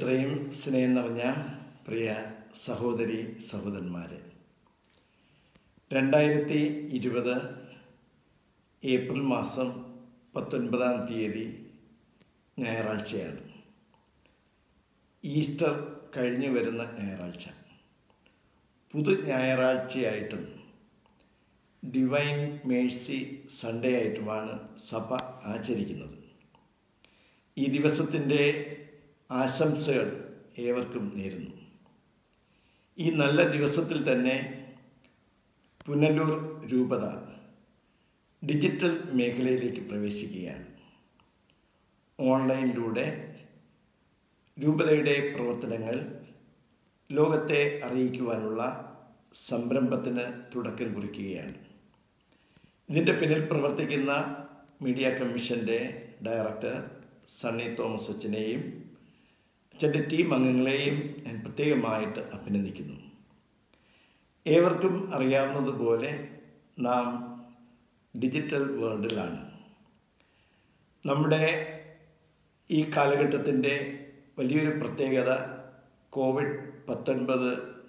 എത്രയും സ്നേഹം നിറഞ്ഞ പ്രിയ സഹോദരി സഹോദരന്മാരെ രണ്ടായിരത്തി ഇരുപത് ഏപ്രിൽ മാസം പത്തൊൻപതാം തീയതി ഞായറാഴ്ചയാണ് ഈസ്റ്റർ കഴിഞ്ഞു വരുന്ന ഞായറാഴ്ച പുതു ഞായറാഴ്ചയായിട്ടും ഡിവൈൻ മേഴ്സി സൺഡേ ആയിട്ടുമാണ് സഭ ആചരിക്കുന്നത് ഈ ദിവസത്തിൻ്റെ ആശംസകൾ ഏവർക്കും നേരുന്നു ഈ നല്ല ദിവസത്തിൽ തന്നെ പുനലൂർ രൂപത ഡിജിറ്റൽ മേഖലയിലേക്ക് പ്രവേശിക്കുകയാണ് ഓൺലൈനിലൂടെ രൂപതയുടെ പ്രവർത്തനങ്ങൾ ലോകത്തെ അറിയിക്കുവാനുള്ള സംരംഭത്തിന് തുടക്കം കുറിക്കുകയാണ് ഇതിൻ്റെ പിന്നിൽ പ്രവർത്തിക്കുന്ന മീഡിയ കമ്മീഷൻ്റെ ഡയറക്ടർ സണ്ണി തോമസ് അച്ഛനെയും അച്ഛൻ്റെ ടീം അംഗങ്ങളെയും ഞാൻ പ്രത്യേകമായിട്ട് അഭിനന്ദിക്കുന്നു ഏവർക്കും അറിയാവുന്നതുപോലെ നാം ഡിജിറ്റൽ വേൾഡിലാണ് നമ്മുടെ ഈ കാലഘട്ടത്തിൻ്റെ വലിയൊരു പ്രത്യേകത കോവിഡ് പത്തൊൻപത്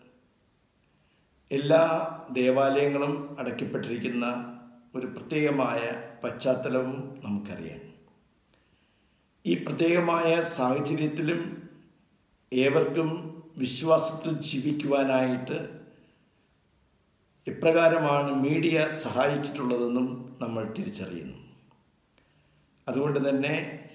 എല്ലാ ദേവാലയങ്ങളും അടയ്ക്കപ്പെട്ടിരിക്കുന്ന ഒരു പ്രത്യേകമായ പശ്ചാത്തലവും നമുക്കറിയാം ഈ പ്രത്യേകമായ സാഹചര്യത്തിലും ഏവർക്കും വിശ്വാസത്തിൽ ജീവിക്കുവാനായിട്ട് എപ്രകാരമാണ് മീഡിയ സഹായിച്ചിട്ടുള്ളതെന്നും നമ്മൾ തിരിച്ചറിയുന്നു അതുകൊണ്ട് തന്നെ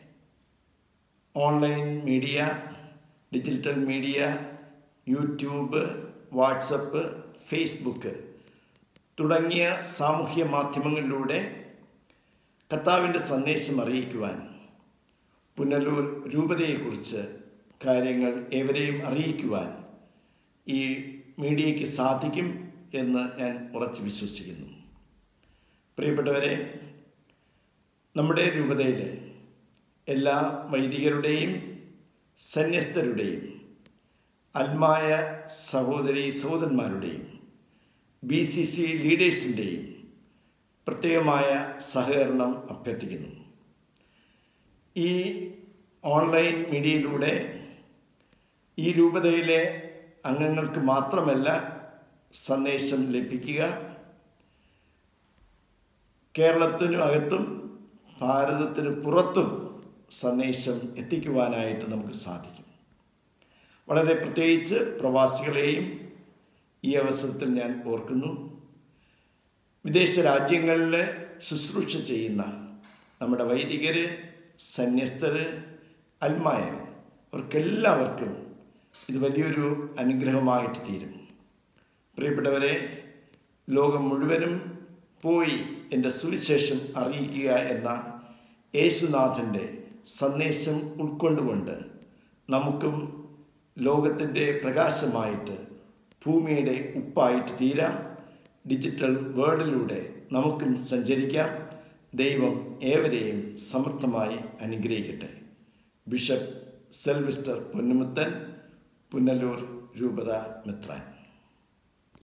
online media digital media YouTube WhatsApp Facebook തുടങ്ങിയ സാമൂഹ്യ മാധ്യമങ്ങളിലൂടെ കർത്താവിൻ്റെ സന്ദേശം അറിയിക്കുവാൻ പുനലൂർ രൂപതയെക്കുറിച്ച് കാര്യങ്ങൾ ഏവരെയും അറിയിക്കുവാൻ ഈ മീഡിയയ്ക്ക് സാധിക്കും എന്ന് ഞാൻ ഉറച്ചു വിശ്വസിക്കുന്നു പ്രിയപ്പെട്ടവരെ നമ്മുടെ രൂപതയിലെ എല്ലാ വൈദികരുടെയും സന്യസ്തരുടെയും അൽമായ സഹോദരി സഹോദരന്മാരുടെയും ബി സി സി ലീഡേഴ്സിൻ്റെയും പ്രത്യേകമായ സഹകരണം അഭ്യർത്ഥിക്കുന്നു ഈ ഓൺലൈൻ മീഡിയയിലൂടെ ഈ രൂപതയിലെ അംഗങ്ങൾക്ക് മാത്രമല്ല സന്ദേശം ലഭിക്കുക കേരളത്തിനും അകത്തും ഭാരതത്തിന് പുറത്തും സന്ദേശം എത്തിക്കുവാനായിട്ട് നമുക്ക് സാധിക്കും വളരെ പ്രത്യേകിച്ച് പ്രവാസികളെയും ഈ അവസരത്തിൽ ഞാൻ ഓർക്കുന്നു വിദേശ രാജ്യങ്ങളിൽ ശുശ്രൂഷ ചെയ്യുന്ന നമ്മുടെ വൈദികർ സന്യസ്തർ അൽമായർ അവർക്കെല്ലാവർക്കും ഇത് വലിയൊരു അനുഗ്രഹമായിട്ട് തീരും പ്രിയപ്പെട്ടവരെ ലോകം മുഴുവനും പോയി എൻ്റെ സുവിശേഷം അറിയിക്കുക എന്ന യേശുനാഥൻ്റെ സന്ദേശം ഉൾക്കൊണ്ടുകൊണ്ട് നമുക്കും ലോകത്തിൻ്റെ പ്രകാശമായിട്ട് ഭൂമിയുടെ ഉപ്പായിട്ട് തീരാം ഡിജിറ്റൽ വേൾഡിലൂടെ നമുക്കും സഞ്ചരിക്കാം ദൈവം ഏവരെയും സമർത്ഥമായി അനുഗ്രഹിക്കട്ടെ ബിഷപ്പ് സെൽവിസ്റ്റർ പൊന്നുമുത്തൻ പുനലൂർ രൂപത മിത്രാൻ